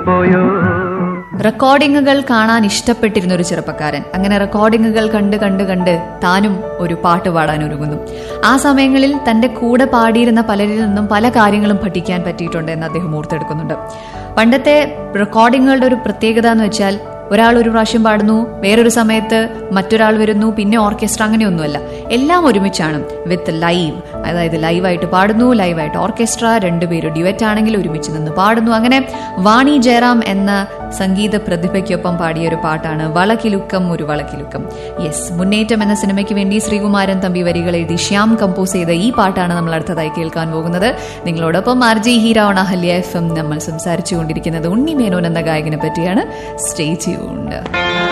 പോയോ റെക്കോർഡിങ്ങുകൾ കാണാൻ ഇഷ്ടപ്പെട്ടിരുന്ന ഒരു ചെറുപ്പക്കാരൻ അങ്ങനെ റെക്കോർഡിങ്ങുകൾ കണ്ട് കണ്ട് കണ്ട് താനും ഒരു പാട്ട് പാടാൻ ഒരുങ്ങുന്നു ആ സമയങ്ങളിൽ തന്റെ കൂടെ പാടിയിരുന്ന പലരിൽ നിന്നും പല കാര്യങ്ങളും പഠിക്കാൻ പറ്റിയിട്ടുണ്ട് എന്ന് അദ്ദേഹം ഓർത്തെടുക്കുന്നുണ്ട് പണ്ടത്തെ റെക്കോർഡിങ്ങുകളുടെ ഒരു പ്രത്യേകത എന്ന് വെച്ചാൽ ഒരാൾ ഒരു പ്രാവശ്യം പാടുന്നു വേറൊരു സമയത്ത് മറ്റൊരാൾ വരുന്നു പിന്നെ ഓർക്കസ്ട്ര അങ്ങനെയൊന്നുമല്ല എല്ലാം ഒരുമിച്ചാണ് വിത്ത് ലൈവ് അതായത് ലൈവായിട്ട് പാടുന്നു ലൈവായിട്ട് ഓർക്കസ്ട്ര രണ്ടുപേരും ഡ്യുവറ്റ് ആണെങ്കിൽ ഒരുമിച്ച് നിന്ന് പാടുന്നു അങ്ങനെ വാണി ജയറാം എന്ന സംഗീത പ്രതിഭയ്ക്കൊപ്പം പാടിയ ഒരു പാട്ടാണ് വളക്കിലുക്കം ഒരു വളക്കിലുക്കം യെസ് മുന്നേറ്റം എന്ന സിനിമയ്ക്ക് വേണ്ടി ശ്രീകുമാരൻ തമ്പി വരികൾ എഴുതി ശ്യാം കമ്പോസ് ചെയ്ത ഈ പാട്ടാണ് നമ്മൾ അടുത്തതായി കേൾക്കാൻ പോകുന്നത് നിങ്ങളോടൊപ്പം ആർ ജി ഹീറോണ ഹല്യ എഫ് എം നമ്മൾ സംസാരിച്ചുകൊണ്ടിരിക്കുന്നത് ഉണ്ണി മേനോൻ എന്ന ഗായകനെ പറ്റിയാണ് സ്റ്റേ ട്യൂൺഡ്